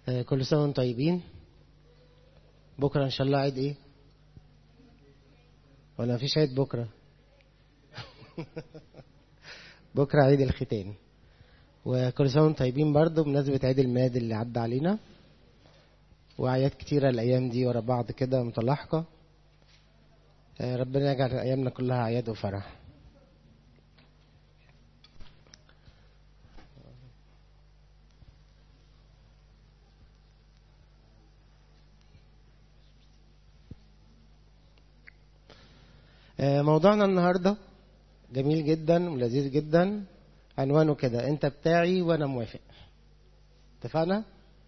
آه، كل سنة وانتم طيبين بكرة إن شاء الله عيد إيه ولا مفيش عيد بكرة بكرة عيد الختان وكل سنة وانتم طيبين برضه بمناسبة عيد الميلاد اللي عدى علينا وأعياد كتيرة الأيام دي ورا بعض كده متلاحقة آه، ربنا يجعل أيامنا كلها أعياد وفرح آه، موضوعنا النهاردة جميل جدا ولذيذ جدا عنوانه كده انت بتاعي وانا موافق اتفقنا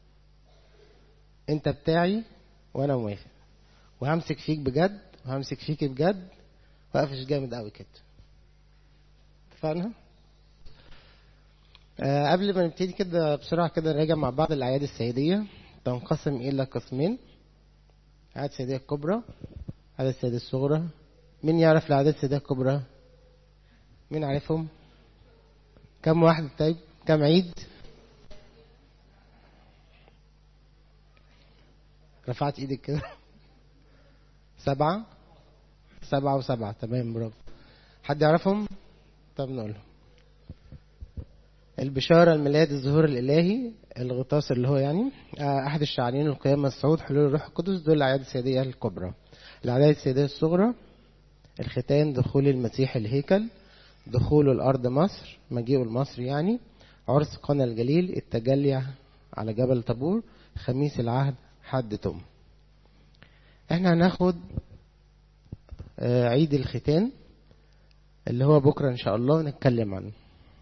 انت بتاعي وانا موافق وهمسك فيك بجد وهمسك فيك بجد وقفش جامد قوي كده اتفقنا آه قبل ما نبتدي كده بسرعة كده نراجع مع بعض الأعياد السيدية تنقسم إلى قسمين الأعياد السيدية الكبرى الأعياد السيدية الصغرى مين يعرف الأعياد السيدية الكبرى مين عارفهم كم واحد طيب كم عيد رفعت ايدك كده سبعة سبعة وسبعة تمام برافو حد يعرفهم طب نقولهم البشارة الميلاد الظهور الإلهي الغطاس اللي هو يعني آه، أحد الشعرين القيامة الصعود حلول الروح القدس دول الأعياد السيدية الكبرى الأعياد السيدية الصغرى الختان دخول المسيح الهيكل دخول الأرض مصر مجيء المصر يعني عرس قنا الجليل التجلي على جبل طابور خميس العهد حد توم احنا هناخد آه، عيد الختان اللي هو بكرة ان شاء الله نتكلم عنه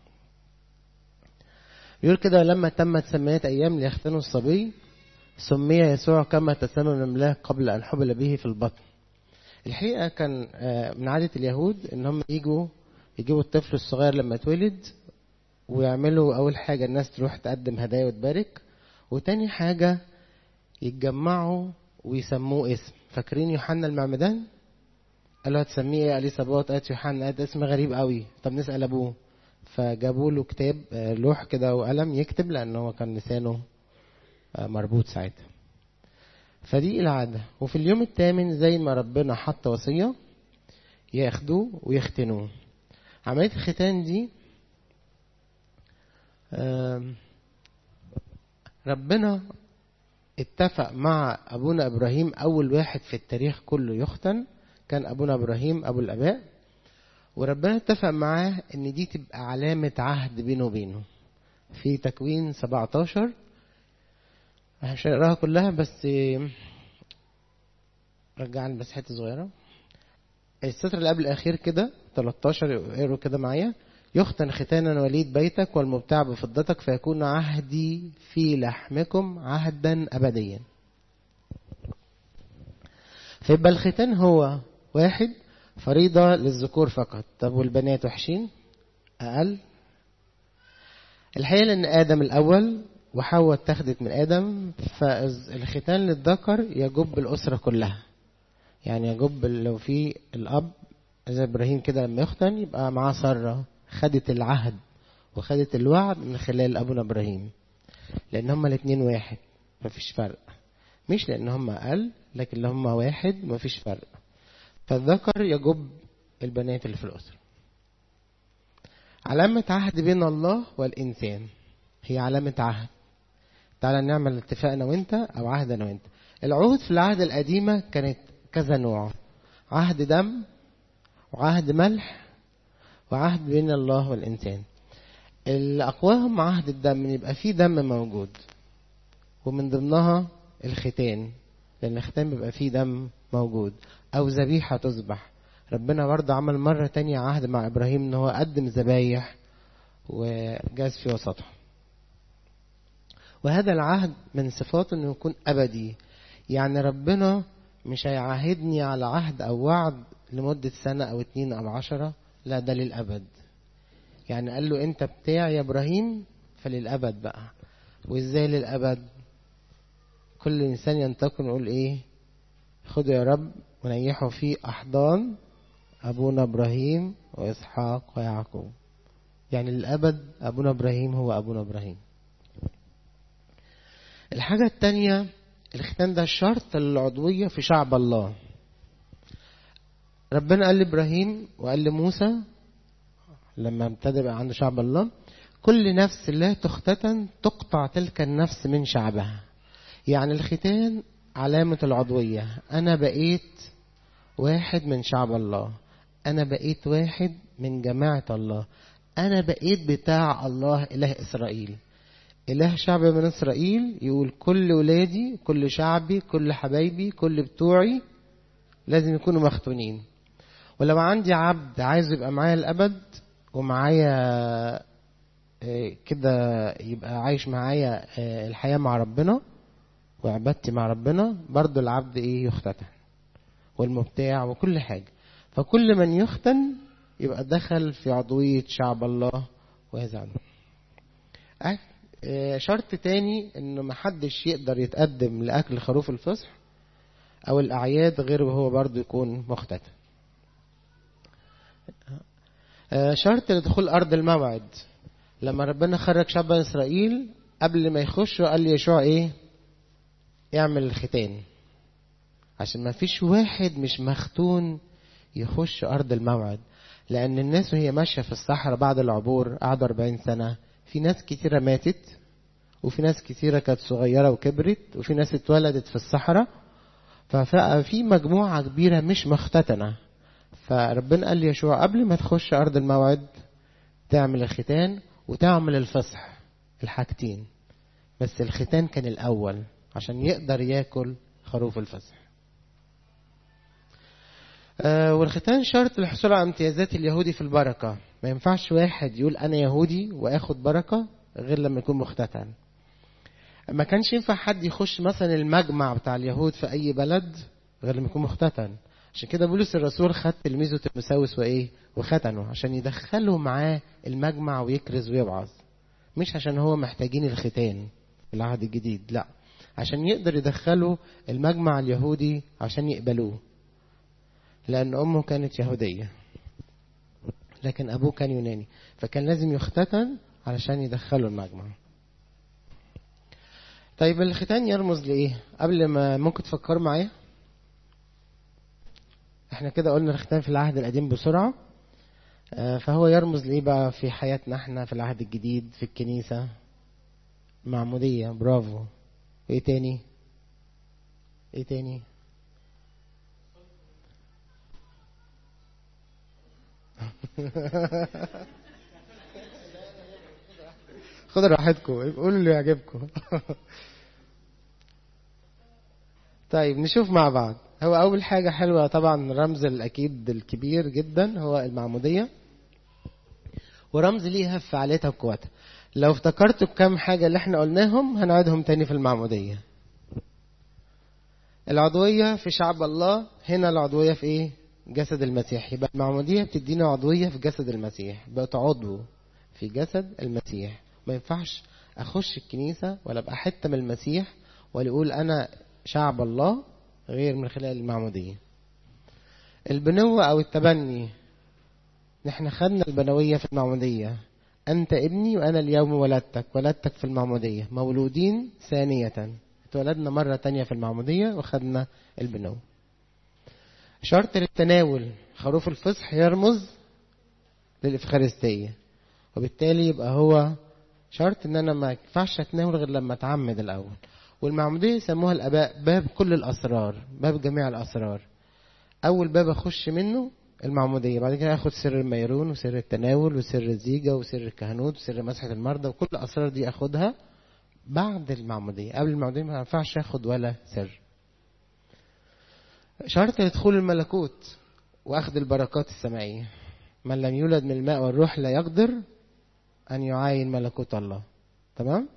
بيقول كده لما تمت ثمانية أيام ليختنوا الصبي سمي يسوع كما تسمى الملاك قبل أن حبل به في البطن الحقيقة كان آه، من عادة اليهود إن هم يجوا يجيبوا الطفل الصغير لما اتولد ويعملوا أول حاجة الناس تروح تقدم هدايا وتبارك وتاني حاجة يتجمعوا ويسموه اسم فاكرين يوحنا المعمدان قالوا هتسميه ايه اليصابات قالت يوحنا قالت اسم غريب قوي طب نسأل ابوه فجابوا له كتاب آه، لوح كده وقلم يكتب لان هو كان لسانه آه، مربوط ساعتها فدي العادة وفي اليوم الثامن زي ما ربنا حط وصية ياخدوه ويختنوه عملية الختان دي آم، ربنا اتفق مع أبونا إبراهيم أول واحد في التاريخ كله يختن كان أبونا إبراهيم أبو الآباء وربنا اتفق معاه إن دي تبقى علامة عهد بينه وبينه في تكوين 17 مش هنقراها كلها بس رجعني بس حتة صغيرة السطر اللي قبل الأخير كده 13 اقروا كده معايا يختن ختانا وليد بيتك والمبتاع بفضتك فيكون عهدي في لحمكم عهدا أبديا فيبقى الختان هو واحد فريضة للذكور فقط طب والبنات وحشين أقل الحقيقة لأن آدم الأول وحواء اتخذت من آدم فالختان للذكر يجب الأسرة كلها يعني يجب لو في الأب زي إبراهيم كده لما يختن يبقى معاه سارة خدت العهد وخدت الوعد من خلال أبونا إبراهيم لأن هما الاتنين واحد مفيش فرق مش لأن هما أقل لكن هما واحد مفيش فرق فالذكر يجب البنات اللي في الأسرة علامة عهد بين الله والإنسان هي علامة عهد تعالى نعمل اتفاق أنا وأنت أو عهد أنا وأنت العهود في العهد القديمة كانت كذا نوع عهد دم وعهد ملح وعهد بين الله والإنسان اللي أقواهم عهد الدم يبقى فيه دم موجود ومن ضمنها الختان لأن الختان بيبقى فيه دم موجود أو ذبيحة تذبح ربنا برضه عمل مرة تانية عهد مع إبراهيم إن هو قدم ذبايح وجاز في وسطهم وهذا العهد من صفاته إنه يكون أبدي يعني ربنا مش هيعاهدني على عهد أو وعد لمدة سنة أو اتنين أو عشرة لا ده للأبد يعني قال له أنت بتاعي يا إبراهيم فللأبد بقى وإزاي للأبد كل إنسان ينتقل يقول إيه خدوا يا رب ونيحوا في أحضان أبونا إبراهيم وإسحاق ويعقوب يعني للأبد أبونا إبراهيم هو أبونا إبراهيم الحاجة التانية الختان ده شرط للعضوية في شعب الله ربنا قال لإبراهيم وقال لموسى لما ابتدى بقى عنده شعب الله كل نفس لا تختتن تقطع تلك النفس من شعبها يعني الختان علامة العضوية أنا بقيت واحد من شعب الله أنا بقيت واحد من جماعة الله أنا بقيت بتاع الله إله إسرائيل إله شعب من إسرائيل يقول كل ولادي كل شعبي كل حبايبي كل بتوعي لازم يكونوا مختونين ولو عندي عبد عايز يبقى معايا الأبد ومعايا كده يبقى عايش معايا الحياة مع ربنا وعبادتي مع ربنا برضو العبد ايه يختتن والمبتاع وكل حاجة فكل من يختن يبقى دخل في عضوية شعب الله وهذا عنه شرط تاني انه محدش يقدر يتقدم لأكل خروف الفصح او الاعياد غير وهو برضو يكون مختتن شرط لدخول ارض الموعد لما ربنا خرج شعب اسرائيل قبل ما يخشوا قال ليشوع ايه اعمل الختان عشان ما فيش واحد مش مختون يخش ارض الموعد لان الناس وهي ماشيه في الصحراء بعد العبور قعدوا 40 سنه في ناس كتيره ماتت وفي ناس كتيره كانت صغيره وكبرت وفي ناس اتولدت في الصحراء ففي مجموعه كبيره مش مختتنه فربنا قال ليشوع قبل ما تخش ارض الموعد تعمل الختان وتعمل الفصح الحاجتين بس الختان كان الأول عشان يقدر ياكل خروف الفصح آه والختان شرط للحصول على امتيازات اليهودي في البركة ما ينفعش واحد يقول أنا يهودي وآخد بركة غير لما يكون مختتن ما كانش ينفع حد يخش مثلا المجمع بتاع اليهود في أي بلد غير لما يكون مختتن عشان كده بولس الرسول خد تلميذه تيموثاوس وايه وختنه عشان يدخله معاه المجمع ويكرز ويوعظ مش عشان هو محتاجين الختان في العهد الجديد لا عشان يقدر يدخله المجمع اليهودي عشان يقبلوه لأن أمه كانت يهودية لكن أبوه كان يوناني فكان لازم يختتن علشان يدخله المجمع طيب الختان يرمز لإيه قبل ما ممكن تفكروا معايا احنا كده قلنا الختان في العهد القديم بسرعة فهو يرمز لإيه بقى في حياتنا احنا في العهد الجديد في الكنيسة معمودية برافو ايه تاني ايه تاني خدوا راحتكم قولوا اللي يعجبكم طيب نشوف مع بعض هو أول حاجة حلوة طبعا رمز الأكيد الكبير جدا هو المعمودية ورمز ليها في فعاليتها وقوتها لو افتكرتوا كم حاجة اللي احنا قلناهم هنعيدهم تاني في المعمودية العضوية في شعب الله هنا العضوية في ايه جسد المسيح يبقى المعمودية بتدينا عضوية في جسد المسيح بقت عضو في جسد المسيح ما ينفعش اخش الكنيسة ولا ابقى حتة من المسيح ولا اقول انا شعب الله غير من خلال المعمودية البنوة او التبني نحن خدنا البنوية في المعمودية أنت ابني وأنا اليوم ولدتك ولدتك في المعمودية مولودين ثانية اتولدنا مرة تانية في المعمودية وخدنا البنو شرط للتناول خروف الفصح يرمز للإفخارستية وبالتالي يبقى هو شرط ان انا ما ينفعش اتناول غير لما اتعمد الاول والمعمودية يسموها الاباء باب كل الاسرار باب جميع الاسرار اول باب اخش منه المعمودية بعد كده اخد سر الميرون وسر التناول وسر الزيجة وسر الكهنوت وسر مسحة المرضى وكل الاسرار دي اخدها بعد المعمودية قبل المعمودية ما ينفعش اخد ولا سر شرط لدخول الملكوت واخذ البركات السمائية من لم يولد من الماء والروح لا يقدر أن يعاين ملكوت الله تمام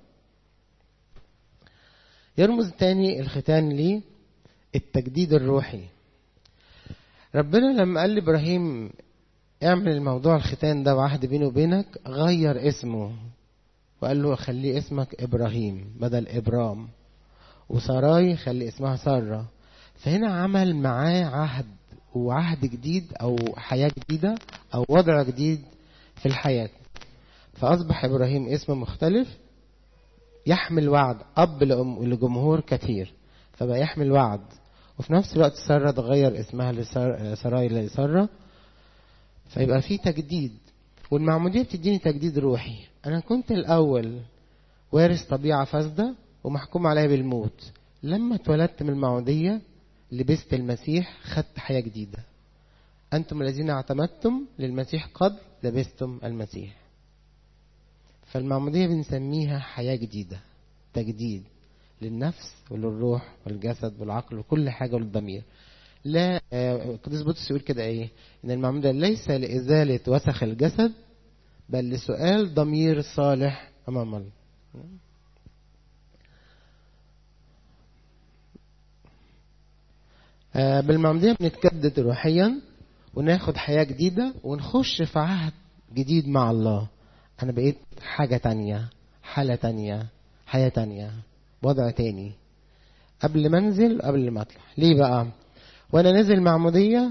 يرمز تاني الختان لي التجديد الروحي ربنا لما قال لإبراهيم اعمل الموضوع الختان ده وعهد بيني وبينك غير اسمه وقال له خليه اسمك إبراهيم بدل إبرام وسراي خلي اسمها سارة فهنا عمل معاه عهد وعهد جديد أو حياة جديدة أو وضع جديد في الحياة فأصبح إبراهيم اسم مختلف يحمل وعد أب لأم- لجمهور كثير فبقى يحمل وعد وفي نفس الوقت سارة تغير اسمها لسار- سراي لسارة فيبقى في تجديد والمعمودية بتديني تجديد روحي أنا كنت الأول وارث طبيعة فاسدة ومحكوم عليها بالموت لما اتولدت من المعمودية لبست المسيح خدت حياة جديدة أنتم الذين اعتمدتم للمسيح قد لبستم المسيح فالمعمودية بنسميها حياة جديدة تجديد للنفس وللروح والجسد والعقل وكل حاجة وللضمير لا آه، القديس بطرس يقول كده ايه ان المعمودية ليس لإزالة وسخ الجسد بل لسؤال ضمير صالح أمام الله آه، بالمعمودية بنتجدد روحيا وناخد حياة جديدة ونخش في عهد جديد مع الله أنا بقيت حاجة تانية حالة تانية حياة تانية وضع تاني قبل ما انزل قبل ما اطلع ليه بقى وانا نازل معمودية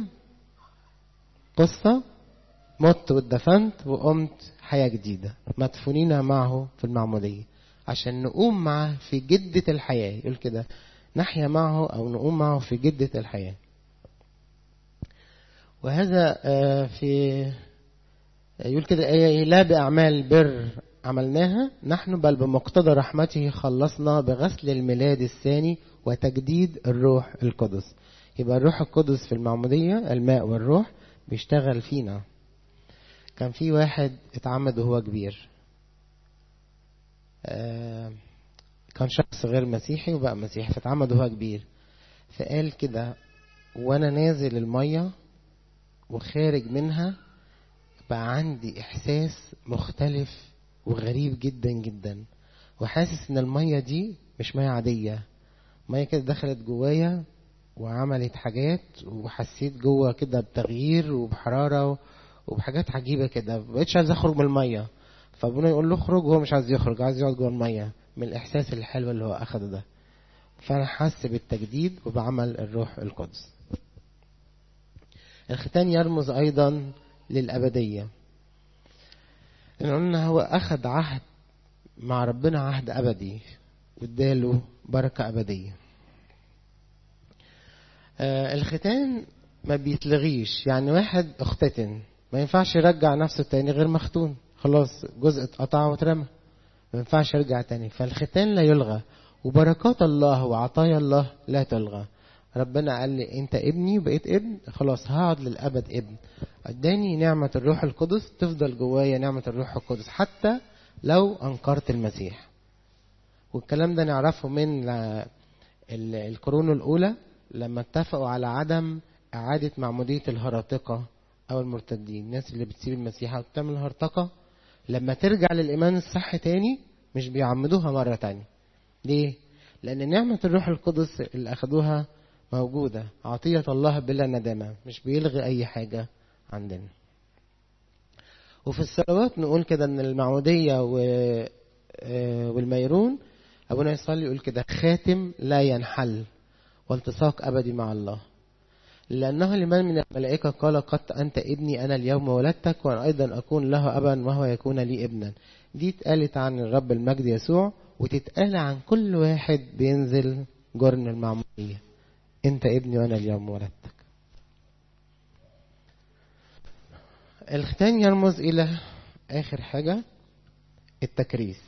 قصة مت واتدفنت وقمت حياة جديدة مدفونين معه في المعمودية عشان نقوم معه في جدة الحياة يقول كده نحيا معه أو نقوم معه في جدة الحياة وهذا آه، في يقول كده آية لا بأعمال بر عملناها نحن بل بمقتضى رحمته خلصنا بغسل الميلاد الثاني وتجديد الروح القدس يبقى الروح القدس في المعمودية الماء والروح بيشتغل فينا كان في واحد اتعمد وهو كبير آه، كان شخص غير مسيحي وبقى مسيحي فاتعمد وهو كبير فقال كده وانا نازل المية وخارج منها بقى عندي احساس مختلف وغريب جدا جدا وحاسس ان المية دي مش مية عادية مية كده دخلت جوايا وعملت حاجات وحسيت جوه كده بتغيير وبحرارة وبحاجات عجيبة كده مبقتش عايز اخرج من المية فابونا يقول له اخرج وهو مش عايز يخرج عايز يقعد جوه المية من الاحساس الحلو اللي هو اخده ده فانا حس بالتجديد وبعمل الروح القدس الختان يرمز ايضا للابديه لان قلنا هو اخذ عهد مع ربنا عهد ابدي واداله بركه ابديه آه الختان ما بيتلغيش يعني واحد اختتن ما ينفعش يرجع نفسه تاني غير مختون خلاص جزء اتقطع واترمى ما ينفعش يرجع تاني فالختان لا يلغى وبركات الله وعطايا الله لا تلغى ربنا قال لي انت ابني وبقيت ابن خلاص هقعد للابد ابن اداني نعمة الروح القدس تفضل جوايا نعمة الروح القدس حتى لو انكرت المسيح والكلام ده نعرفه من ال- القرون الاولى لما اتفقوا على عدم اعادة معمودية الهراطقة او المرتدين الناس اللي بتسيب المسيح وبتعمل هرطقة لما ترجع للايمان الصح تاني مش بيعمدوها مرة تانية ليه؟ لأن نعمة الروح القدس اللي أخدوها موجودة عطية الله بلا ندامة مش بيلغي أي حاجة عندنا وفي الصلوات نقول كده ان المعمودية و... آه، والميرون أبونا يصلي يقول كده خاتم لا ينحل والتصاق أبدي مع الله لأنه لمن من الملائكة قال قد أنت ابني أنا اليوم ولدتك وأنا أيضا أكون له أبا وهو يكون لي ابنا دي اتقالت عن الرب المجد يسوع وتتقال عن كل واحد بينزل جرن المعمودية أنت ابني وأنا اليوم ولدتك الختان يرمز إلى آخر حاجة التكريس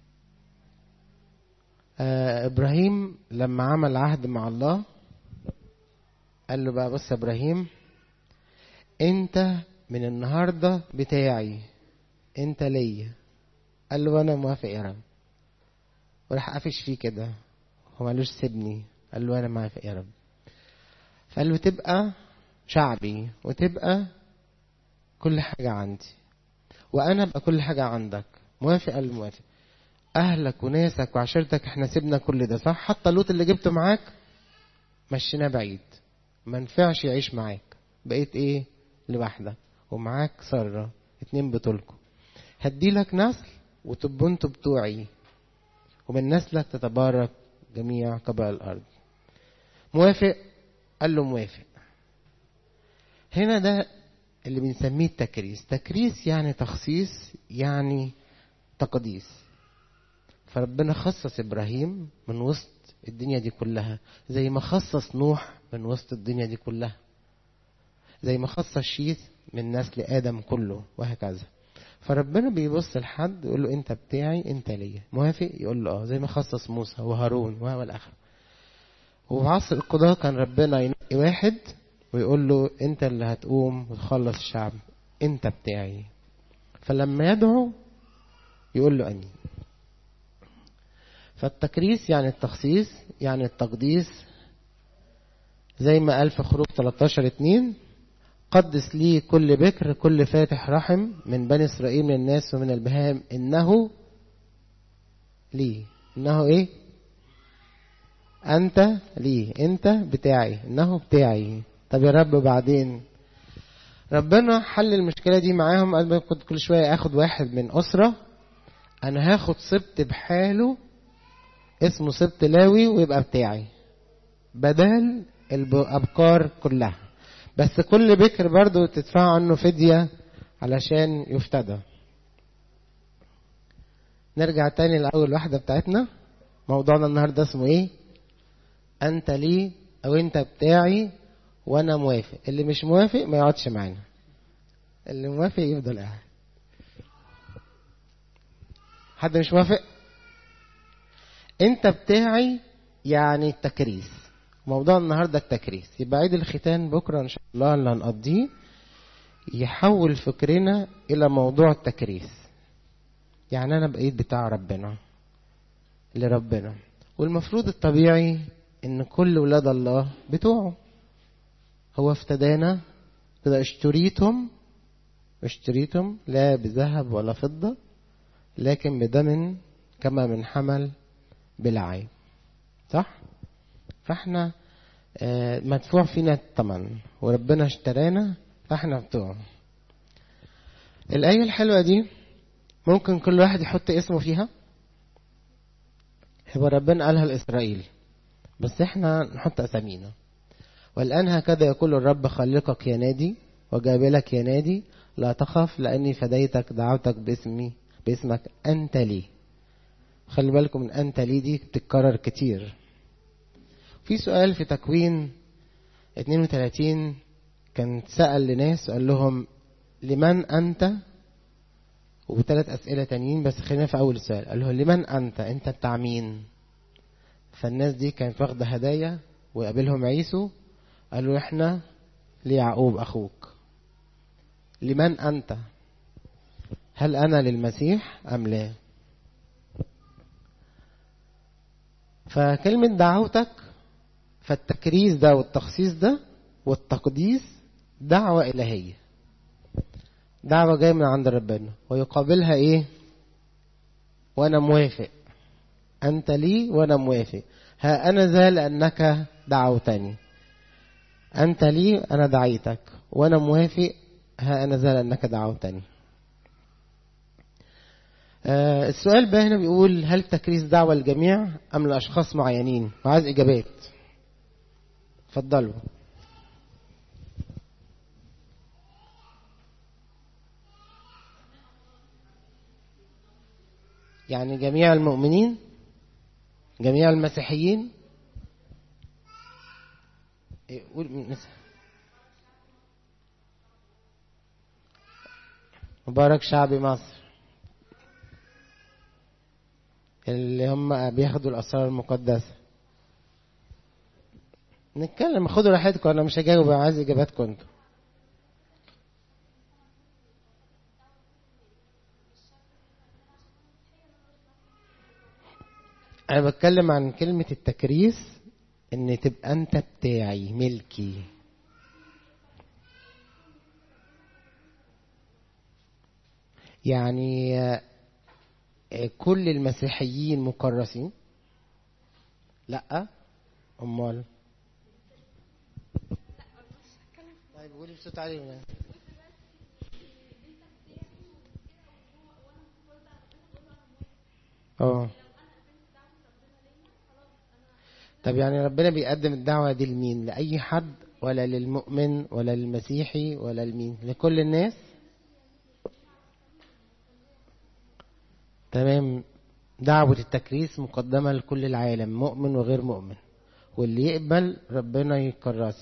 آه إبراهيم لما عمل عهد مع الله قال له بقى بص يا إبراهيم أنت من النهاردة بتاعي أنت ليا قال له أنا موافق يا رب وراح قافش فيه كده هو مالوش سيبني قال له أنا موافق يا رب فقال له تبقى شعبي وتبقى كل حاجة عندي وأنا أبقى كل حاجة عندك موافق قال له موافق أهلك وناسك وعشيرتك احنا سيبنا كل ده صح حتى لوط اللي جبته معاك مشيناه بعيد ما نفعش يعيش معاك بقيت ايه لوحدك ومعاك سارة اتنين بطولكم هديلك نسل وتبقوا انتوا بتوعي ومن نسلك تتبارك جميع قبائل الأرض موافق قال له موافق هنا ده اللي بنسميه التكريس تكريس يعني تخصيص يعني تقديس فربنا خصص إبراهيم من وسط الدنيا دي كلها زي ما خصص نوح من وسط الدنيا دي كلها زي ما خصص شيث من نسل آدم كله وهكذا فربنا بيبص لحد يقول له انت بتاعي انت ليا موافق يقول له اه زي ما خصص موسى وهارون وهو الاخر وفي عصر القضاء كان ربنا ينقي واحد ويقول له انت اللي هتقوم وتخلص الشعب انت بتاعي فلما يدعو يقول له اني فالتكريس يعني التخصيص يعني التقديس زي ما قال في خروج 13 2 قدس لي كل بكر كل فاتح رحم من بني إسرائيل من الناس ومن البهائم إنه لي إنه إيه أنت لي أنت بتاعي إنه بتاعي طب يا رب بعدين ربنا حل المشكلة دي معاهم قال كنت كل شوية أخد واحد من أسرة أنا هاخد سبت بحاله اسمه سبت لاوي ويبقى بتاعي بدل الأبكار كلها بس كل بكر برضو تدفع عنه فدية علشان يفتدى نرجع تاني لأول واحدة بتاعتنا موضوعنا النهاردة اسمه ايه انت لي او انت بتاعي وانا موافق اللي مش موافق ما يقعدش معانا اللي موافق يفضل قاعد حد مش موافق انت بتاعي يعني التكريس موضوع النهاردة التكريس يبقى عيد الختان بكرة إن شاء الله اللي هنقضيه يحول فكرنا إلى موضوع التكريس يعني أنا بقيت بتاع ربنا لربنا والمفروض الطبيعي إن كل ولاد الله بتوعه هو افتدانا كده اشتريتم اشتريتم لا بذهب ولا فضة لكن بدم كما من حمل بلا عيب صح؟ فاحنا مدفوع فينا الثمن وربنا اشترانا فاحنا بتوعه الآية الحلوة دي ممكن كل واحد يحط اسمه فيها هو ربنا قالها لإسرائيل بس احنا نحط أسامينا والآن هكذا يقول الرب خلقك يا نادي وجابلك يا نادي لا تخف لأني فديتك دعوتك باسمي باسمك أنت لي خلي بالكم من أنت لي دي بتتكرر كتير في سؤال في تكوين 32 كان سأل لناس قال لهم لمن أنت وثلاث أسئلة تانيين بس خلينا في أول سؤال قال له لمن أنت أنت بتاع مين فالناس دي كانت واخدة هدايا وقابلهم عيسو قالوا إحنا ليعقوب أخوك لمن أنت هل أنا للمسيح أم لا فكلمة دعوتك فالتكريس ده والتخصيص ده والتقديس دعوة إلهية دعوة جاية من عند ربنا ويقابلها إيه وأنا موافق أنت لي وأنا موافق ها أنا ذا لأنك دعوتني أنت لي أنا دعيتك وأنا موافق ها أنا ذا لأنك دعوتني آه السؤال بقى هنا بيقول هل تكريس دعوة للجميع أم لأشخاص معينين وعايز إجابات اتفضلوا يعني جميع المؤمنين جميع المسيحيين قول مبارك شعب مصر اللي هم بياخدوا الأسرار المقدسة نتكلم خدوا راحتكم أنا مش هجاوب أنا عايز إجاباتكم أنتوا أنا بتكلم عن كلمة التكريس إن تبقى أنت بتاعي ملكي يعني كل المسيحيين مكرسين لا امال طيب قولي بصوت عالي اه طب يعني ربنا بيقدم الدعوة دي لمين لأي حد ولا للمؤمن ولا للمسيحي ولا لمين لكل الناس تمام دعوة التكريس مقدمة لكل العالم مؤمن وغير مؤمن واللي يقبل ربنا يكرسه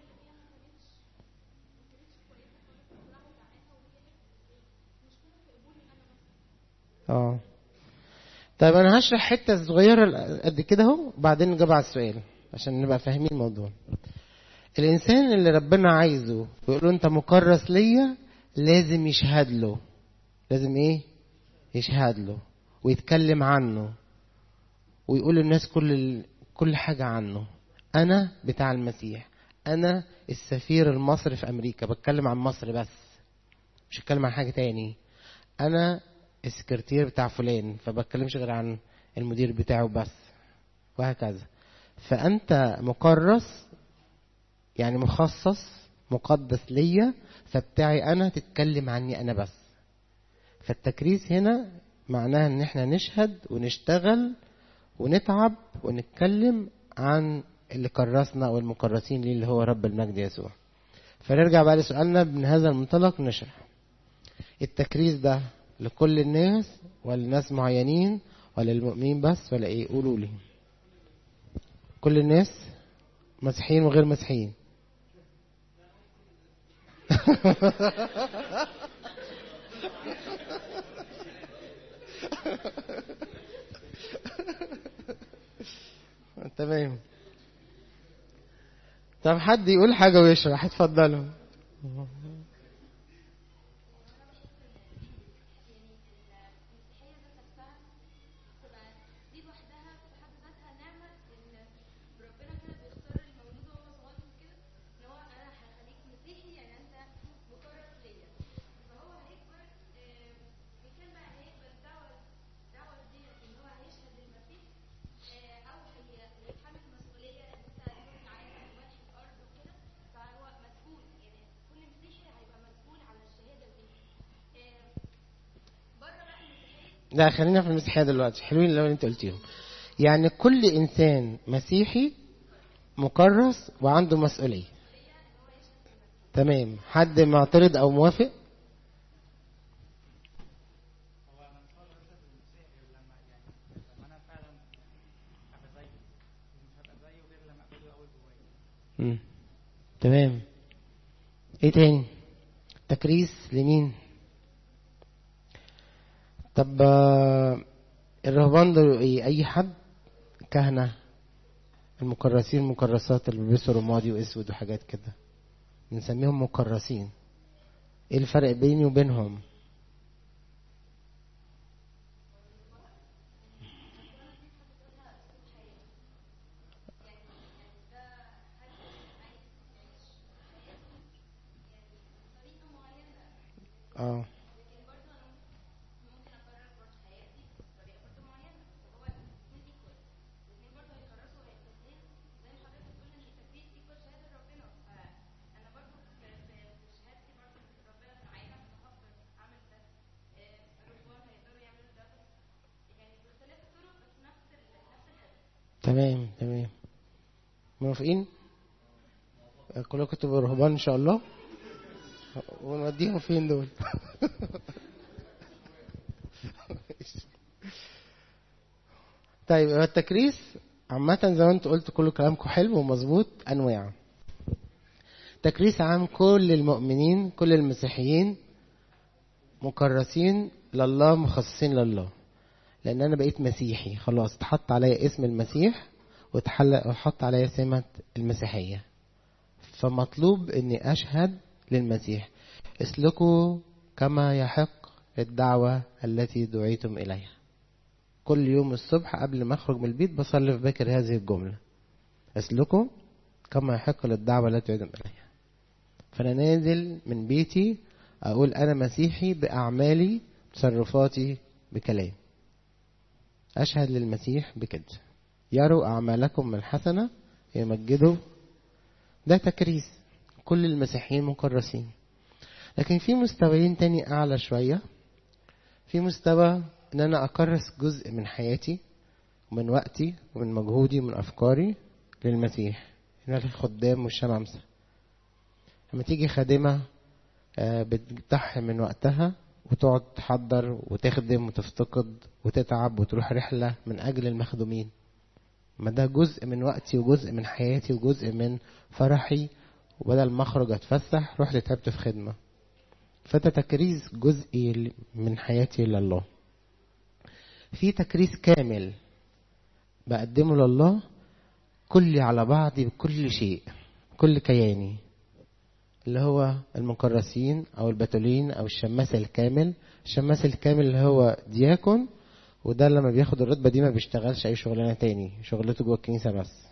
اه طيب انا هشرح حته صغيره قد كده اهو بعدين نجاوب على السؤال عشان نبقى فاهمين الموضوع الانسان اللي ربنا عايزه ويقول له انت مكرس ليا لازم يشهد له لازم ايه يشهد له ويتكلم عنه ويقول للناس كل ال... كل حاجه عنه انا بتاع المسيح انا السفير المصري في امريكا بتكلم عن مصر بس مش هتكلم عن حاجه تاني انا السكرتير بتاع فلان فبتكلمش غير عن المدير بتاعه بس وهكذا فانت مكرس يعني مخصص مقدس ليا فبتاعي انا تتكلم عني انا بس فالتكريس هنا معناها ان احنا نشهد ونشتغل ونتعب ونتكلم عن اللي كرسنا او المكرسين ليه اللي هو رب المجد يسوع فنرجع بقى لسؤالنا من هذا المنطلق نشرح التكريس ده لكل الناس ولا ناس معينين ولا المؤمنين بس ولا ايه قولوا لي كل الناس مسيحيين وغير مسيحيين تمام طب حد يقول حاجة ويشرح اتفضلوا لا خلينا في المسيحية دلوقتي حلوين اللي انت قلتيهم يعني كل انسان مسيحي مكرس وعنده مسؤولية تمام حد معترض او موافق مم. تمام ايه تاني تكريس لمين طب الرهبان دول ايه اي حد كهنة المكرسين المكرسات اللي بيلبسوا رمادي واسود وحاجات كده بنسميهم مكرسين ايه الفرق بيني وبينهم اه تمام تمام موافقين كلكم تبقوا رهبان ان شاء الله ونوديهم فين دول طيب التكريس عامة زي ما انت قلت كل كلامكم حلو ومظبوط انواع تكريس عام كل المؤمنين كل المسيحيين مكرسين لله مخصصين لله لان انا بقيت مسيحي خلاص اتحط عليا اسم المسيح واتحط عليا سمة المسيحية فمطلوب اني اشهد للمسيح اسلكوا كما يحق الدعوة التي دعيتم إليها كل يوم الصبح قبل ما أخرج من البيت بصلي في بكر هذه الجملة اسلكوا كما يحق للدعوة التي دعيتم إليها فأنا نازل من بيتي أقول أنا مسيحي بأعمالي تصرفاتي بكلام أشهد للمسيح بكده يروا أعمالكم الحسنة يمجدوا ده تكريس كل المسيحيين مكرسين لكن في مستويين تاني أعلى شوية في مستوى إن أنا أكرس جزء من حياتي ومن وقتي ومن مجهودي ومن أفكاري للمسيح هنا الخدام والشمامسة لما تيجي خادمة بتضحي من وقتها وتقعد تحضر وتخدم وتفتقد وتتعب وتروح رحلة من أجل المخدومين ما ده جزء من وقتي وجزء من حياتي وجزء من فرحي وبدل ما اخرج اتفسح رحت تعبت في خدمة فده تكريس جزئي من حياتي لله في تكريس كامل بقدمه لله كلي على بعضي بكل شيء كل كياني اللي هو المكرسين او البتولين او الشماس الكامل الشماس الكامل اللي هو دياكون وده لما بياخد الرتبة دي ما بيشتغلش اي شغلانة تاني شغلته جوه الكنيسة بس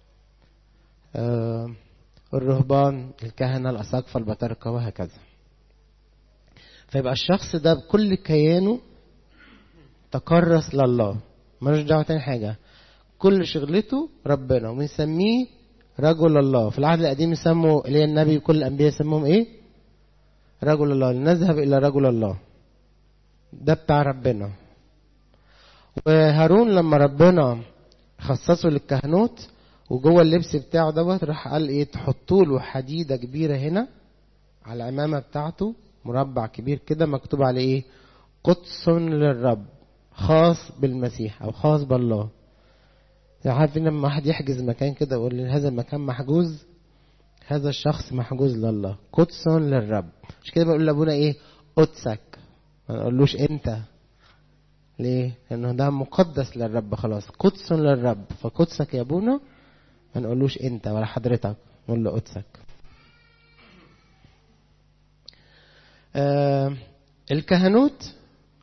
آه الرهبان الكهنة الأساقفة البطاركة وهكذا فيبقى الشخص ده بكل كيانه تكرس لله ملوش دعوة تاني حاجة كل شغلته ربنا وبنسميه رجل الله في العهد القديم يسموا اللي النبي وكل الأنبياء يسموهم إيه رجل الله نذهب إلى رجل الله ده بتاع ربنا وهارون لما ربنا خصصه للكهنوت وجوه اللبس بتاعه دوت راح قال ايه تحطوا له حديده كبيره هنا على العمامه بتاعته مربع كبير كده مكتوب عليه ايه قدس للرب خاص بالمسيح او خاص بالله يعني عارفين لما واحد يحجز مكان كده يقول لي هذا المكان محجوز هذا الشخص محجوز لله قدس للرب مش كده بقول لابونا ايه قدسك ما نقولوش انت ليه لانه ده مقدس للرب خلاص قدس للرب فقدسك يا ابونا ما نقولوش انت ولا حضرتك نقول له قدسك آه الكهنوت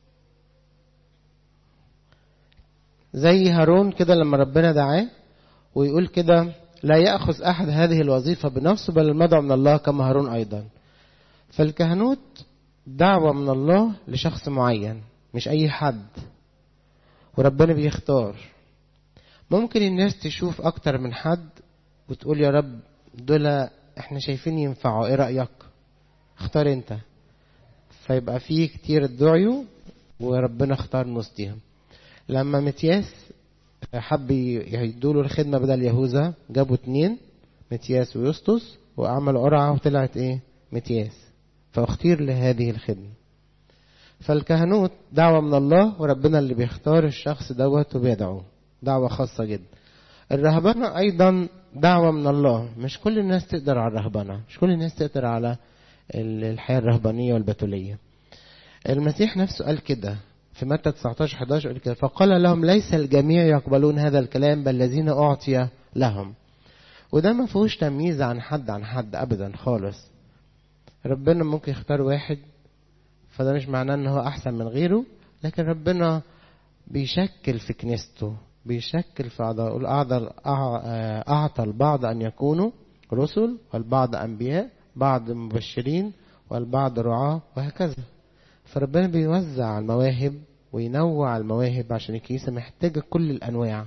زي هارون كده لما ربنا دعاه ويقول كده لا يأخذ أحد هذه الوظيفة بنفسه بل المدعو من الله كما هارون أيضا فالكهنوت دعوة من الله لشخص معين مش أي حد وربنا بيختار ممكن الناس تشوف أكتر من حد وتقول يا رب دول احنا شايفين ينفعوا ايه رأيك اختار انت فيبقى في كتير ادعيوا وربنا اختار نصديهم لما متياس حب يدوله الخدمة بدل يهوذا جابوا اتنين متياس ويسطس وعملوا قرعة وطلعت ايه متياس فاختير لهذه الخدمة فالكهنوت دعوة من الله وربنا اللي بيختار الشخص دوت وبيدعوه دعوة خاصة جدا الرهبنة أيضا دعوة من الله مش كل الناس تقدر على الرهبنة مش كل الناس تقدر على الحياة الرهبانية والبتولية المسيح نفسه قال كده في متى 19 11 قال كده فقال لهم ليس الجميع يقبلون هذا الكلام بل الذين أعطي لهم وده ما فيهوش تمييز عن حد عن حد أبدا خالص ربنا ممكن يختار واحد فده مش معناه ان هو احسن من غيره لكن ربنا بيشكل في كنيسته بيشكل في أعضاء أعطى البعض أن يكونوا رسل والبعض أنبياء بعض مبشرين والبعض رعاة وهكذا فربنا بيوزع المواهب وينوع المواهب عشان الكنيسة محتاجة كل الأنواع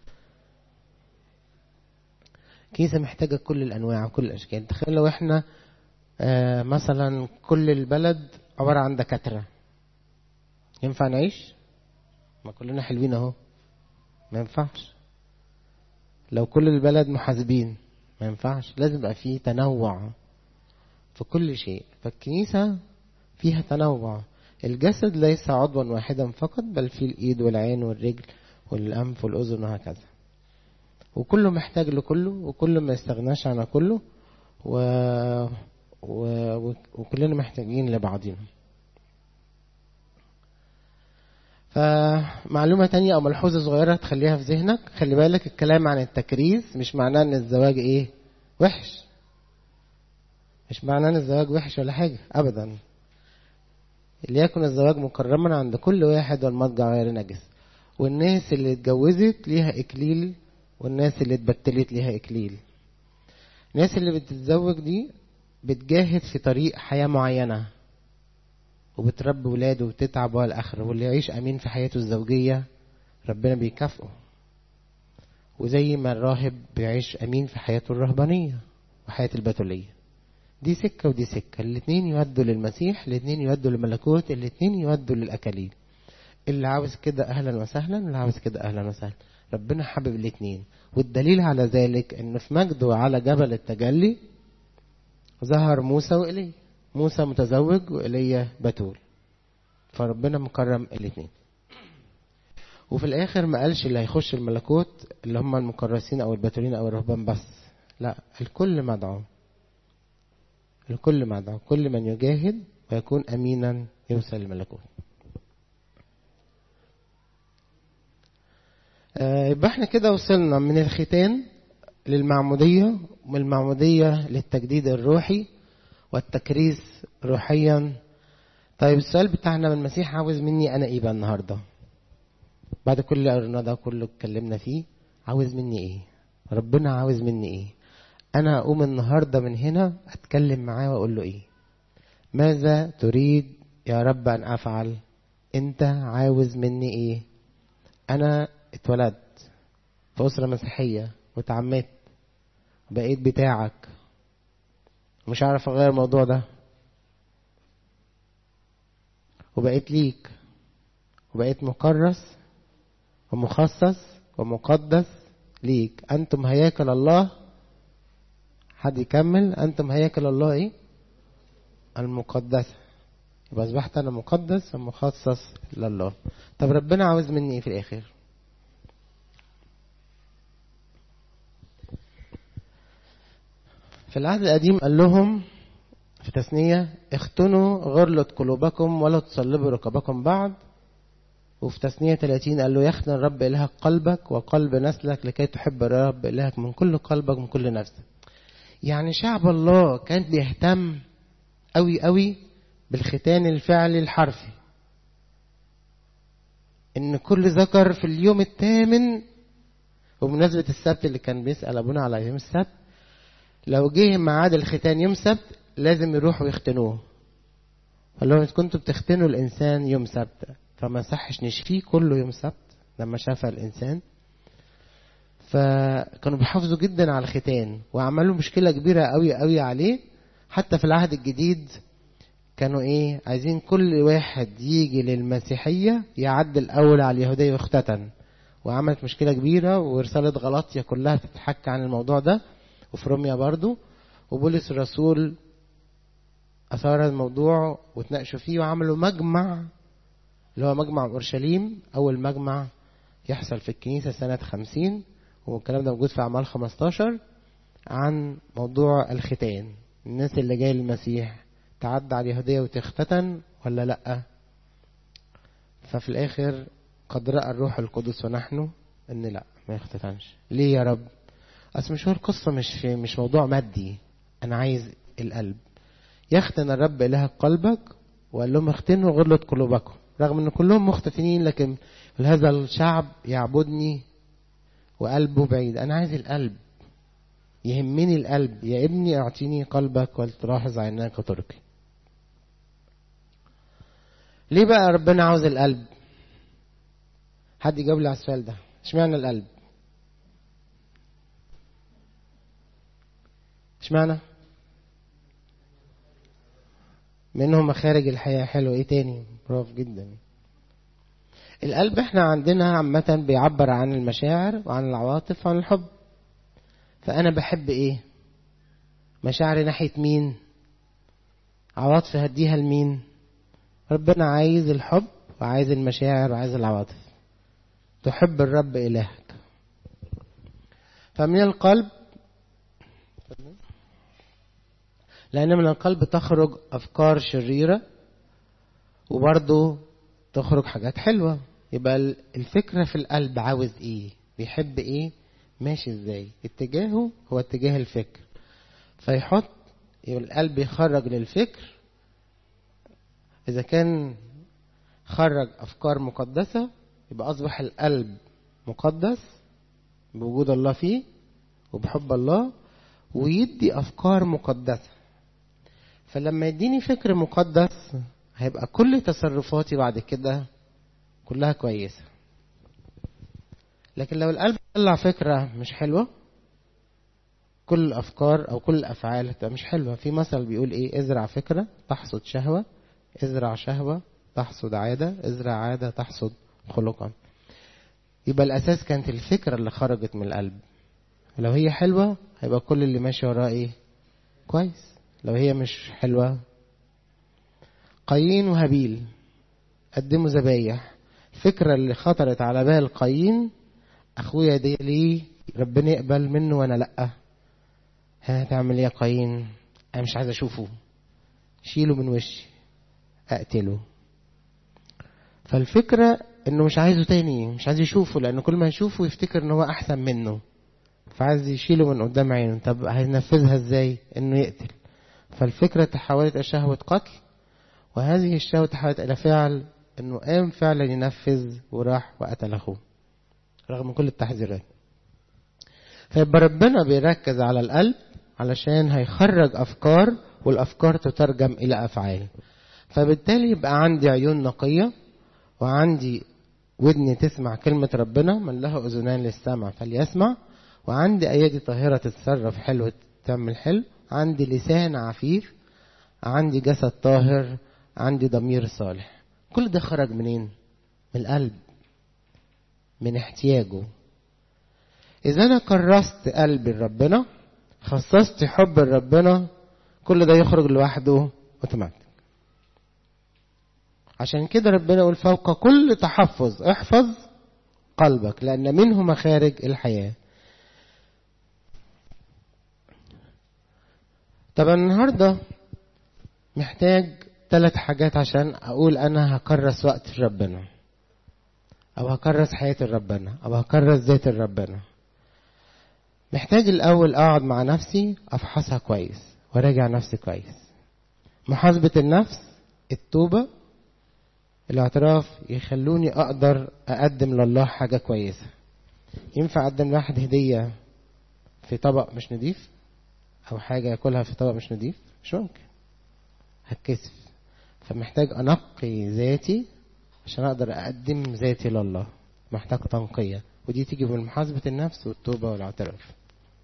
الكنيسة محتاجة كل الأنواع وكل الأشكال تخيل لو احنا آه مثلا كل البلد عبارة عن دكاترة ينفع نعيش؟ ما كلنا حلوين اهو ما ينفعش لو كل البلد محاسبين ما ينفعش لازم يبقى فيه تنوع في كل شيء فالكنيسة فيها تنوع الجسد ليس عضوا واحدا فقط بل فيه الإيد والعين والرجل والأنف والأذن وهكذا وكله محتاج لكله وكله ما يستغناش عن كله و... و... وكلنا محتاجين لبعضنا فمعلومة تانية أو ملحوظة صغيرة تخليها في ذهنك خلي بالك الكلام عن التكريس مش معناه إن الزواج إيه وحش مش معناه إن الزواج وحش ولا حاجة أبدا ليكن الزواج مكرما عند كل واحد والمضجع غير نجس والناس اللي اتجوزت ليها إكليل والناس اللي اتبتلت ليها إكليل الناس اللي بتتزوج دي بتجاهد في طريق حياة معينة وبتربي ولاده وبتتعب والآخر واللي يعيش أمين في حياته الزوجية ربنا بيكافئه وزي ما الراهب بيعيش أمين في حياته الرهبانية وحياة البتولية دي سكة ودي سكة الاتنين يودوا للمسيح الاتنين يودوا للملكوت الاتنين يودوا للأكاليل اللي عاوز كده أهلا وسهلا اللي عاوز كده أهلا وسهلا ربنا حابب الاتنين والدليل على ذلك ان في مجده على جبل التجلي ظهر موسى وإيليا موسى متزوج وإيليا بتول فربنا مكرم الاثنين وفي الاخر ما قالش اللي هيخش الملكوت اللي هم المكرسين او البتولين او الرهبان بس لا الكل مدعو الكل مدعو كل من يجاهد ويكون امينا يوصل الملكوت آه يبقى احنا كده وصلنا من الختان للمعمودية ومن المعمودية للتجديد الروحي والتكريس روحيا طيب السؤال بتاعنا من المسيح عاوز مني انا ايه بقى النهارده بعد كل اللي قريناه ده كله اتكلمنا فيه عاوز مني ايه ربنا عاوز مني ايه انا اقوم النهارده من هنا اتكلم معاه واقول له ايه ماذا تريد يا رب ان افعل انت عاوز مني ايه انا اتولدت في اسره مسيحيه واتعمدت بقيت بتاعك مش عارف اغير الموضوع ده وبقيت ليك وبقيت مكرس ومخصص ومقدس ليك أنتم هياكل الله حد يكمل أنتم هياكل الله إيه المقدسة يبقى أصبحت أنا مقدس ومخصص لله طب ربنا عاوز مني إيه في الآخر في العهد القديم قال لهم في تثنية اختنوا غرلة قلوبكم ولا تصلبوا ركبكم بعد وفي تثنية 30 قال له يختن الرب إلهك قلبك وقلب نسلك لكي تحب الرب إلهك من كل قلبك من كل نفسك يعني شعب الله كان بيهتم قوي قوي بالختان الفعلي الحرفي ان كل ذكر في اليوم الثامن وبمناسبة السبت اللي كان بيسأل أبونا على يوم السبت لو جه ميعاد الختان يوم سبت لازم يروحوا يختنوه قال لهم كنتوا بتختنوا الإنسان يوم سبت فما صحش نشفيه كله يوم سبت لما شاف الإنسان فكانوا بيحافظوا جدا على الختان وعملوا مشكلة كبيرة قوي قوي عليه حتى في العهد الجديد كانوا ايه عايزين كل واحد يجي للمسيحية يعد الأول على اليهودية واختتن وعملت مشكلة كبيرة ورسالة غلطية كلها تتحكى عن الموضوع ده وفي روميا برضو وبولس الرسول أثار الموضوع وتناقشوا فيه وعملوا مجمع اللي هو مجمع أورشليم أول مجمع يحصل في الكنيسة سنة خمسين والكلام ده موجود في أعمال 15 عن موضوع الختان الناس اللي جاية للمسيح تعدى على اليهودية وتختتن ولا لأ ففي الآخر قد رأى الروح القدس ونحن إن لأ ما يختتنش ليه يا رب أصل مش هو القصة مش في مش موضوع مادي أنا عايز القلب يختن الرب إلهك قلبك وقال لهم اختنوا غرلة قلوبكم رغم ان كلهم مختفنين لكن هذا الشعب يعبدني وقلبه بعيد انا عايز القلب يهمني القلب يا ابني اعطيني قلبك ولتلاحظ عيناك تركي ليه بقى ربنا عاوز القلب حد يجاوب لي على السؤال ده اشمعنى القلب اشمعنى منهم مخارج الحياة حلو ايه تاني برافو جدا القلب احنا عندنا عامة بيعبر عن المشاعر وعن العواطف وعن الحب فأنا بحب ايه مشاعري ناحية مين عواطفي هديها لمين ربنا عايز الحب وعايز المشاعر وعايز العواطف تحب الرب إلهك فمن القلب لأن من القلب تخرج أفكار شريرة وبرضه تخرج حاجات حلوة يبقى الفكرة في القلب عاوز إيه بيحب إيه ماشي إزاي اتجاهه هو اتجاه الفكر فيحط يبقى القلب يخرج للفكر إذا كان خرج أفكار مقدسة يبقى أصبح القلب مقدس بوجود الله فيه وبحب الله ويدي أفكار مقدسة فلما يديني فكر مقدس هيبقى كل تصرفاتي بعد كده كلها كويسة لكن لو القلب طلع فكرة مش حلوة كل الأفكار أو كل الأفعال هتبقى مش حلوة في مثل بيقول إيه ازرع فكرة تحصد شهوة ازرع شهوة تحصد عادة ازرع عادة تحصد خلقا يبقى الأساس كانت الفكرة اللي خرجت من القلب لو هي حلوة هيبقى كل اللي ماشي وراه إيه كويس لو هي مش حلوة قايين وهابيل قدموا ذبايح الفكرة اللي خطرت على بال قايين أخويا دي ليه ربنا يقبل منه وأنا لأ هتعمل ايه يا قايين أنا مش عايز أشوفه شيله من وشي أقتله فالفكرة إنه مش عايزه تاني مش عايز يشوفه لأن كل ما يشوفه يفتكر إن هو أحسن منه فعايز يشيله من قدام عينه طب هينفذها إزاي إنه يقتل فالفكرة تحولت إلى شهوة قتل وهذه الشهوة تحولت إلى فعل إنه قام فعلا ينفذ وراح وقتل أخوه رغم كل التحذيرات فيبقى ربنا بيركز على القلب علشان هيخرج أفكار والأفكار تترجم إلى أفعال فبالتالي يبقى عندي عيون نقية وعندي ودن تسمع كلمة ربنا من له أذنان للسمع فليسمع وعندي أيدي طاهرة تتصرف حلو تعمل حلو عندي لسان عفيف عندي جسد طاهر عندي ضمير صالح كل ده خرج منين من القلب من احتياجه إذا أنا كرست قلبي لربنا خصصت حب لربنا كل ده يخرج لوحده اوتوماتيك عشان كده ربنا يقول فوق كل تحفظ احفظ قلبك لأن منه مخارج الحياة طب النهاردة محتاج ثلاث حاجات عشان أقول أنا هكرس وقت لربنا أو هكرس حياتي لربنا أو هكرس ذاتي لربنا محتاج الأول أقعد مع نفسي أفحصها كويس وراجع نفسي كويس محاسبة النفس التوبة الاعتراف يخلوني أقدر أقدم لله حاجة كويسة ينفع أقدم لواحد هدية في طبق مش نضيف أو حاجة ياكلها في طبق مش نضيف مش ممكن هتكسف فمحتاج أنقي ذاتي عشان أقدر أقدم ذاتي لله محتاج تنقية ودي تيجي من محاسبة النفس والتوبة والاعتراف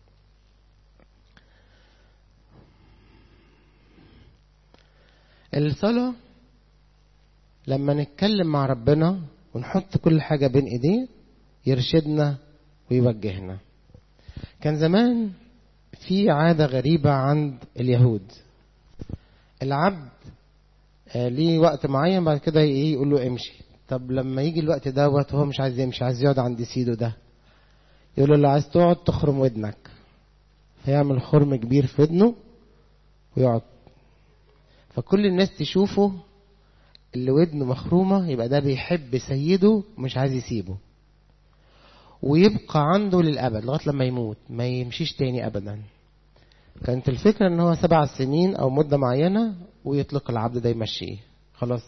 الصلاة لما نتكلم مع ربنا ونحط كل حاجة بين ايديه يرشدنا ويوجهنا كان زمان في عادة غريبة عند اليهود العبد ليه وقت معين بعد كده ايه يقول له امشي طب لما يجي الوقت دوت وهو مش عايز يمشي عايز يقعد عند سيده ده يقول له لو عايز تقعد تخرم ودنك فيعمل خرم كبير في ودنه ويقعد فكل الناس تشوفه اللي ودنه مخرومة يبقى ده بيحب سيده ومش عايز يسيبه ويبقى عنده للأبد لغاية لما يموت ما يمشيش تاني أبدا كانت الفكرة ان هو سبع سنين او مدة معينة ويطلق العبد ده يمشيه خلاص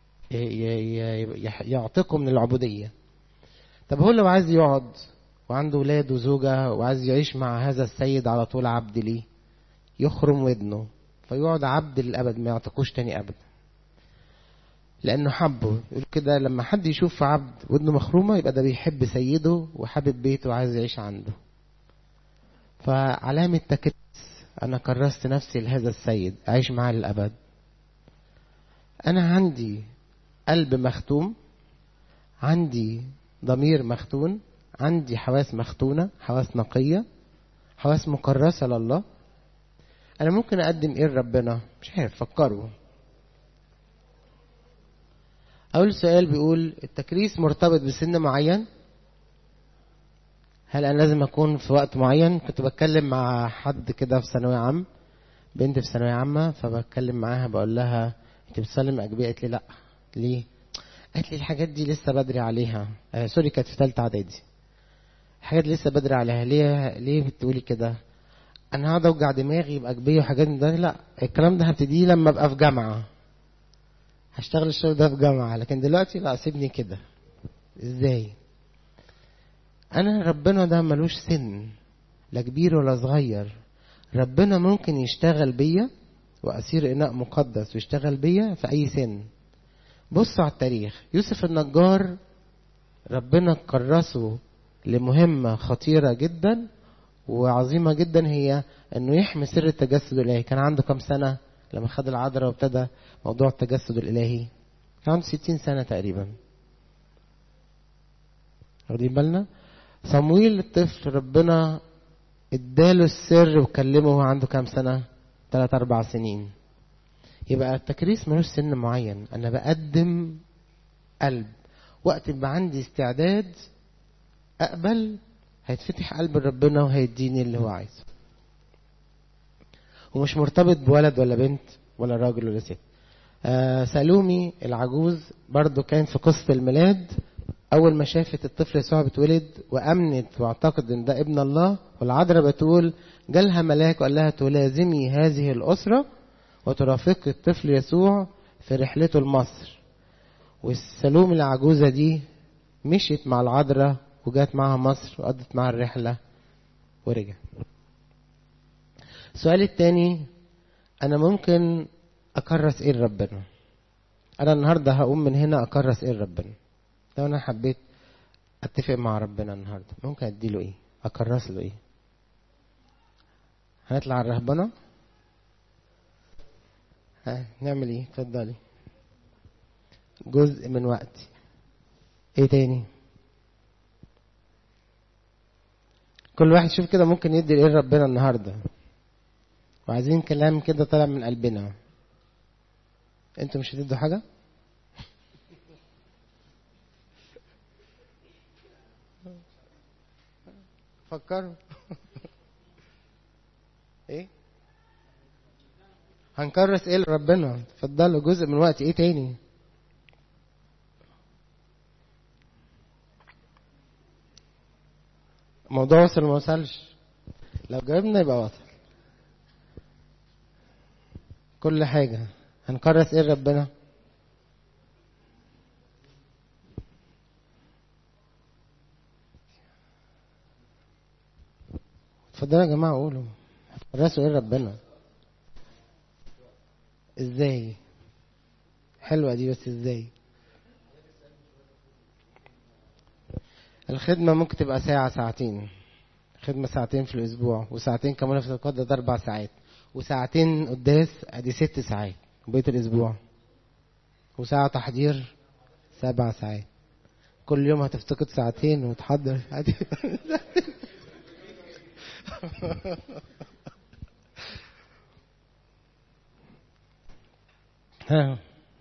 يعتقه من العبودية طب هو لو عايز يقعد وعنده ولاد وزوجة وعايز يعيش مع هذا السيد على طول عبد ليه يخرم ودنه فيقعد عبد للأبد ما يعتقوش تاني أبدا لأنه حبه يقول كده لما حد يشوف عبد ودنه مخرومة يبقى ده بيحب سيده وحابب بيته وعايز يعيش عنده فعلامة تكريس أنا كرست نفسي لهذا السيد أعيش معاه للأبد أنا عندي قلب مختوم عندي ضمير مختون عندي حواس مختونة حواس نقية حواس مكرسة لله أنا ممكن أقدم إيه لربنا مش عارف فكروا أول سؤال بيقول التكريس مرتبط بسن معين هل أنا لازم أكون في وقت معين كنت بتكلم مع حد كده في ثانوية عام بنت في ثانوية عامة فبتكلم معاها بقول لها أنت بتسلم أجبية قالت لي لأ ليه؟ قالت لي الحاجات دي لسه بدري عليها آه سوري كانت في ثالثة إعدادي الحاجات دي لسه بدري عليها ليه ليه بتقولي كده؟ أنا هقعد أوجع دماغي بأجبية وحاجات من ده لا الكلام ده هبتديه لما أبقى في جامعة هشتغل الشغل ده في جامعة لكن دلوقتي لا سيبني كده ازاي انا ربنا ده ملوش سن لا كبير ولا صغير ربنا ممكن يشتغل بيا واسير اناء مقدس ويشتغل بيا في اي سن بصوا على التاريخ يوسف النجار ربنا كرسه لمهمة خطيرة جدا وعظيمة جدا هي انه يحمي سر التجسد الالهي كان عنده كم سنة لما خد العذراء وابتدى موضوع التجسد الالهي كان عنده 60 سنة تقريبا واخدين بالنا صمويل الطفل ربنا اداله السر وكلمه وهو عنده كام سنة ثلاث أربع سنين يبقى التكريس ملوش سن معين أنا بقدم قلب وقت ما عندي استعداد اقبل هيتفتح قلب ربنا وهيديني اللي هو عايزه ومش مرتبط بولد ولا بنت ولا راجل ولا ست آه سالومي العجوز برضو كان في قصة الميلاد أول ما شافت الطفل يسوع بتولد وأمنت واعتقد إن ده ابن الله والعذراء بتقول جالها ملاك وقال لها تلازمي هذه الأسرة وترافقي الطفل يسوع في رحلته لمصر والسلوم العجوزة دي مشيت مع العذراء وجات معها مصر وقضت معها الرحلة ورجع السؤال التاني أنا ممكن أكرس إيه لربنا أنا النهاردة هقوم من هنا أكرس إيه لربنا لو أنا حبيت أتفق مع ربنا النهاردة ممكن أديله إيه أكرس له إيه هنطلع على الرهبنة ها نعمل إيه اتفضلي جزء من وقتي إيه تاني كل واحد شوف كده ممكن يدي ايه ربنا النهارده وعايزين كلام كده طالع من قلبنا انتوا مش هتدوا حاجه فكروا ايه هنكرس ايه لربنا اتفضلوا جزء من وقت ايه تاني الموضوع وصل ما وصلش لو جاوبنا يبقى وصل كل حاجة هنكرس ايه لربنا اتفضلوا يا جماعة قولوا هتكرسوا ايه لربنا ازاي حلوة دي بس ازاي الخدمة ممكن تبقى ساعة ساعتين خدمة ساعتين في الأسبوع وساعتين كمان في القدة ده أربع ساعات وساعتين قداس أدي ست ساعات بقية الأسبوع وساعة تحضير سبع ساعات كل يوم هتفتقد ساعتين وتحضر أدي ها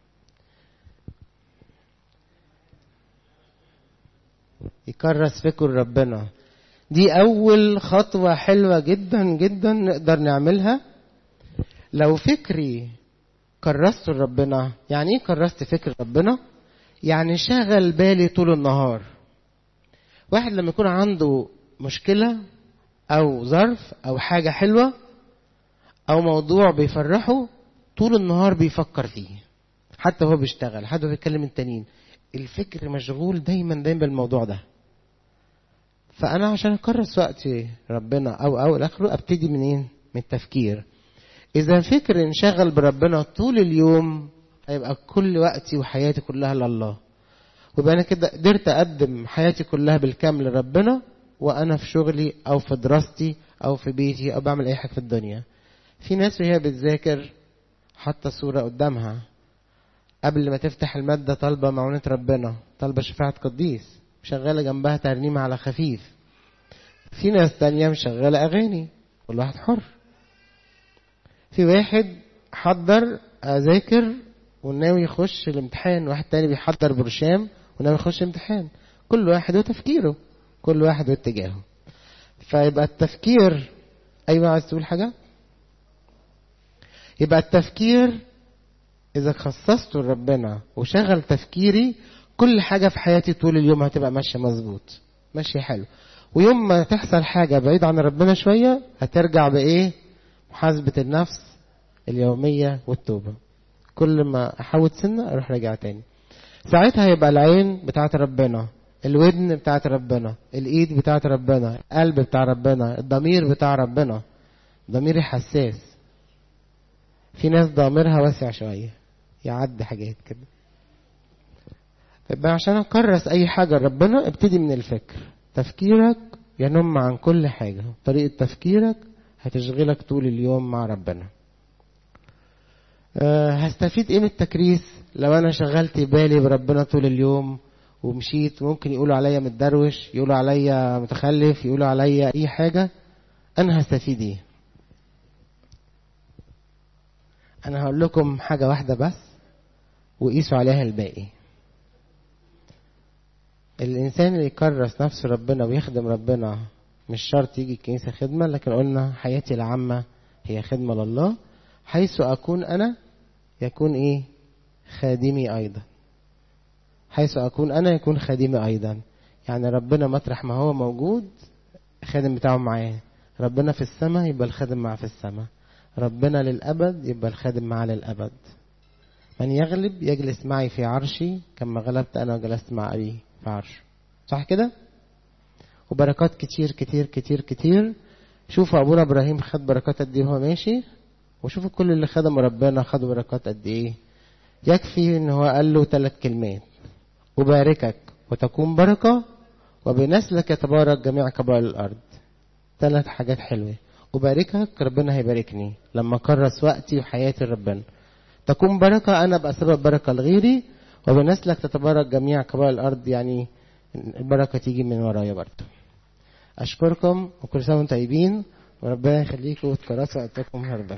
يكرس فكر ربنا دي أول خطوة حلوة جدا جدا نقدر نعملها لو فكري كرست ربنا يعني ايه كرست فكر ربنا يعني شغل بالي طول النهار واحد لما يكون عنده مشكلة أو ظرف أو حاجة حلوة أو موضوع بيفرحه طول النهار بيفكر فيه حتى هو بيشتغل حتى هو بيتكلم التانيين الفكر مشغول دايما دايما بالموضوع ده فانا عشان اكرس وقتي ربنا او او الاخر ابتدي منين من التفكير اذا فكر انشغل بربنا طول اليوم هيبقى كل وقتي وحياتي كلها لله ويبقى انا كده قدرت اقدم حياتي كلها بالكامل لربنا وانا في شغلي او في دراستي او في بيتي او بعمل اي حاجه في الدنيا في ناس وهي بتذاكر حاطه صوره قدامها قبل ما تفتح المادة طالبة معونة ربنا طالبة شفاعة قديس شغالة جنبها ترنيمة على خفيف في ناس تانية مشغلة أغاني كل واحد حر في واحد حضر أذاكر وناوي يخش الامتحان واحد تاني بيحضر برشام وناوي يخش امتحان كل واحد وتفكيره كل واحد واتجاهه فيبقى التفكير أيوة عايز تقول حاجة يبقى التفكير إذا خصصته لربنا وشغل تفكيري كل حاجة في حياتي طول اليوم هتبقى ماشية مظبوط ماشية حلو ويوم ما تحصل حاجة بعيد عن ربنا شوية هترجع بإيه محاسبة النفس اليومية والتوبة كل ما أحاول سنة أروح راجع تاني ساعتها يبقى العين بتاعت ربنا الودن بتاعت ربنا الإيد بتاعت ربنا القلب بتاع ربنا الضمير بتاع ربنا ضميري حساس في ناس ضميرها واسع شوية يعدي حاجات كده فيبقى عشان أكرس أي حاجة ربنا ابتدي من الفكر تفكيرك ينم عن كل حاجة طريقة تفكيرك هتشغلك طول اليوم مع ربنا أه هستفيد ايه من التكريس لو انا شغلت بالي بربنا طول اليوم ومشيت ممكن يقولوا عليا متدروش يقولوا عليا متخلف يقولوا عليا اي حاجة انا هستفيد ايه انا هقول لكم حاجة واحدة بس وقيسوا عليها الباقي الإنسان اللي يكرس نفسه ربنا ويخدم ربنا مش شرط يجي الكنيسة خدمة لكن قلنا حياتي العامة هي خدمة لله حيث أكون أنا يكون إيه خادمي أيضا حيث أكون أنا يكون خادمي أيضا يعني ربنا مطرح ما هو موجود الخادم بتاعه معاه ربنا في السماء يبقى الخادم معاه في السماء ربنا للأبد يبقى الخادم معاه للأبد من يغلب يجلس معي في عرشي كما غلبت أنا وجلست مع أبي في عرشه صح كده وبركات كتير كتير كتير كتير شوفوا أبونا إبراهيم خد بركات قد إيه وهو ماشي وشوفوا كل اللي خدموا ربنا خدوا بركات قد إيه يكفي إن هو قال له ثلاث كلمات أباركك وتكون بركة وبنسلك يتبارك جميع كبائر الأرض ثلاث حاجات حلوة أباركك ربنا هيباركني لما كرس وقتي وحياتي لربنا تكون بركة أنا أبقى سبب بركة لغيري وبنسلك تتبارك جميع كبائر الأرض يعني البركة تيجي من ورايا برضه أشكركم وكل سنة وانتم طيبين وربنا يخليكم وتكرسوا وقتكم النهارده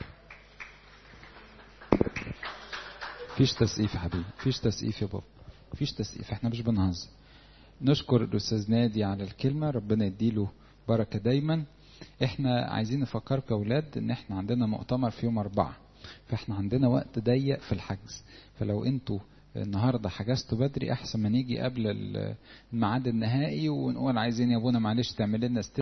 فيش تسقيف يا حبيبي فيش تسقيف يا بابا فيش تسقيف احنا مش بنهزر نشكر الاستاذ نادي على الكلمه ربنا يديله بركه دايما احنا عايزين نفكركم يا اولاد ان احنا عندنا مؤتمر في يوم أربعة فاحنا عندنا وقت ضيق في الحجز فلو انتوا النهارده حجزتوا بدري احسن ما نيجي قبل الميعاد النهائي ونقول عايزين يا ابونا معلش تعمل لنا